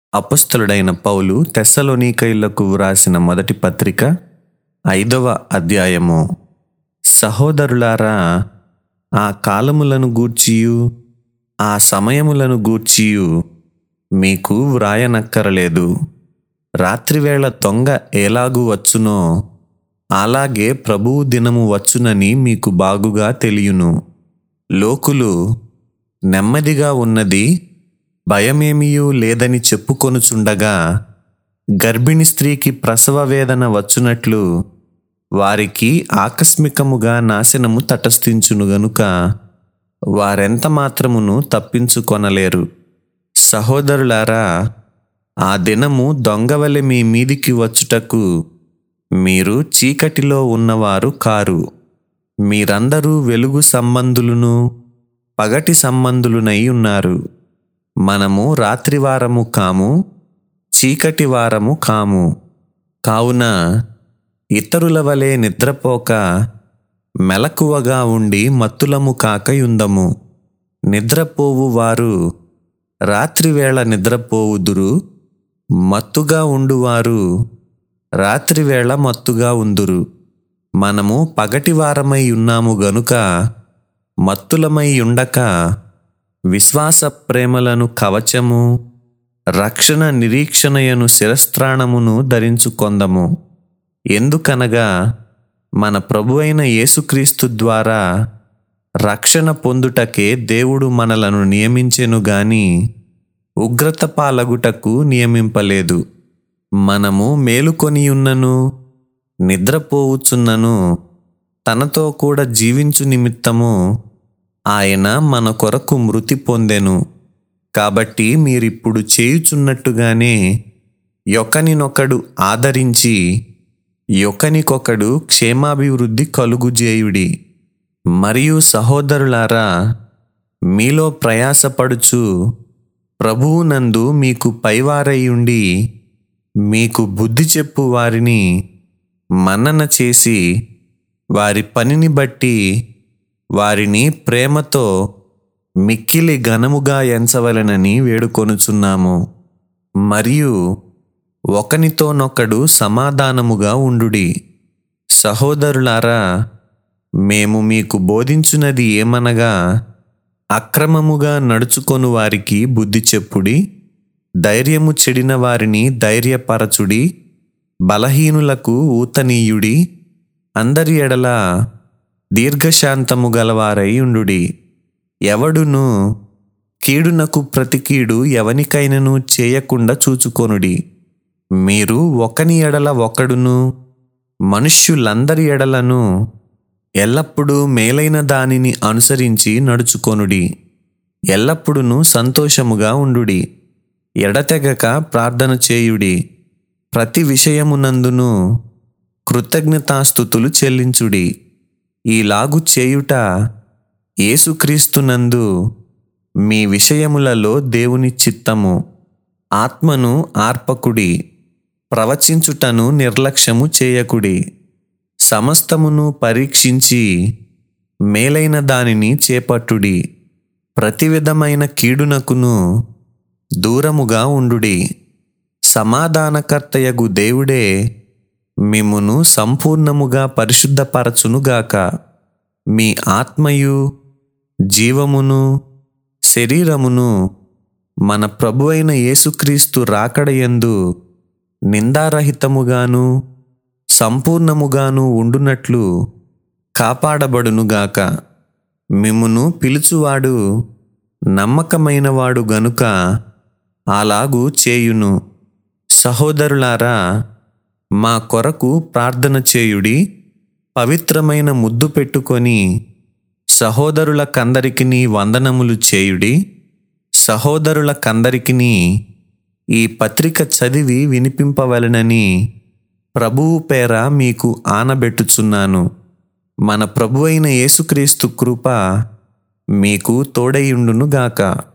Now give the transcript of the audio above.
అపస్థలుడైన పౌలు తెస్సలోనికైలకు వ్రాసిన మొదటి పత్రిక ఐదవ అధ్యాయము సహోదరులారా ఆ కాలములను గూర్చియు ఆ సమయములను గూర్చియు మీకు వ్రాయనక్కరలేదు రాత్రివేళ దొంగ ఎలాగు వచ్చునో అలాగే ప్రభువు దినము వచ్చునని మీకు బాగుగా తెలియను లోకులు నెమ్మదిగా ఉన్నది భయమేమియూ లేదని చెప్పుకొనుచుండగా గర్భిణి స్త్రీకి ప్రసవ వేదన వచ్చునట్లు వారికి ఆకస్మికముగా నాశనము తటస్థించును గనుక వారెంత మాత్రమును తప్పించుకొనలేరు సహోదరులారా ఆ దినము దొంగవలె మీ మీదికి వచ్చుటకు మీరు చీకటిలో ఉన్నవారు కారు మీరందరూ వెలుగు సంబంధులను పగటి సంబంధులునై ఉన్నారు మనము రాత్రివారము కాము చీకటి వారము కాము కావున ఇతరుల వలె నిద్రపోక మెలకువగా ఉండి మత్తులము కాకయుందము నిద్రపోవు వారు రాత్రివేళ నిద్రపోవుదురు మత్తుగా ఉండువారు రాత్రివేళ మత్తుగా ఉందురు మనము పగటివారమై ఉన్నాము గనుక మత్తులమై ఉండక విశ్వాస ప్రేమలను కవచము రక్షణ నిరీక్షణయను శిరస్త్రాణమును ధరించుకొందము ఎందుకనగా మన ప్రభువైన యేసుక్రీస్తు ద్వారా రక్షణ పొందుటకే దేవుడు మనలను నియమించెను గాని ఉగ్రత పాలగుటకు నియమింపలేదు మనము మేలుకొనియున్నను నిద్రపోవుచున్నను తనతో కూడా జీవించు నిమిత్తము ఆయన మన కొరకు మృతి పొందెను కాబట్టి మీరిప్పుడు చేయుచున్నట్టుగానే యొకనినొకడు ఆదరించి యొకనికొకడు క్షేమాభివృద్ధి కలుగుజేయుడి మరియు సహోదరులారా మీలో ప్రయాసపడుచు ప్రభువునందు మీకు పైవారయ్యుండి మీకు బుద్ధి చెప్పు వారిని మన్నన చేసి వారి పనిని బట్టి వారిని ప్రేమతో మిక్కిలి ఘనముగా ఎంచవలెనని వేడుకొనుచున్నాము మరియు ఒకనితోనొకడు సమాధానముగా ఉండుడి సహోదరులారా మేము మీకు బోధించున్నది ఏమనగా అక్రమముగా నడుచుకొను వారికి బుద్ధి చెప్పుడి ధైర్యము చెడిన వారిని ధైర్యపరచుడి బలహీనులకు ఊతనీయుడి అందరి ఎడల దీర్ఘశాంతము గలవారై ఉండుడి ఎవడును కీడునకు ప్రతి కీడు ఎవనికైనను చేయకుండా చూచుకొనుడి మీరు ఒకని ఎడల ఒకడును మనుష్యులందరి ఎడలను ఎల్లప్పుడూ మేలైన దానిని అనుసరించి నడుచుకొనుడి ఎల్లప్పుడూ సంతోషముగా ఉండుడి ఎడతెగక ప్రార్థన చేయుడి ప్రతి విషయమునందును కృతజ్ఞతాస్థుతులు చెల్లించుడి ఈలాగు చేయుట యేసుక్రీస్తునందు మీ విషయములలో దేవుని చిత్తము ఆత్మను ఆర్పకుడి ప్రవచించుటను నిర్లక్ష్యము చేయకుడి సమస్తమును పరీక్షించి మేలైన దానిని చేపట్టుడి ప్రతి విధమైన కీడునకును దూరముగా ఉండుడి సమాధానకర్తయగు దేవుడే మిమ్మును సంపూర్ణముగా పరిశుద్ధపరచునుగాక మీ ఆత్మయు జీవమును శరీరమును మన ప్రభువైన యేసుక్రీస్తు రాకడయందు నిందారహితముగాను సంపూర్ణముగాను ఉండునట్లు కాపాడబడునుగాక మిమ్మును పిలుచువాడు నమ్మకమైనవాడు గనుక అలాగూ చేయును సహోదరులారా మా కొరకు ప్రార్థన చేయుడి పవిత్రమైన ముద్దు పెట్టుకొని సహోదరుల కందరికిని వందనములు చేయుడి సహోదరుల కందరికిని ఈ పత్రిక చదివి వినిపింపవలెనని ప్రభువు పేర మీకు ఆనబెట్టుచున్నాను మన ప్రభువైన యేసుక్రీస్తు కృప మీకు తోడైయుండునుగాక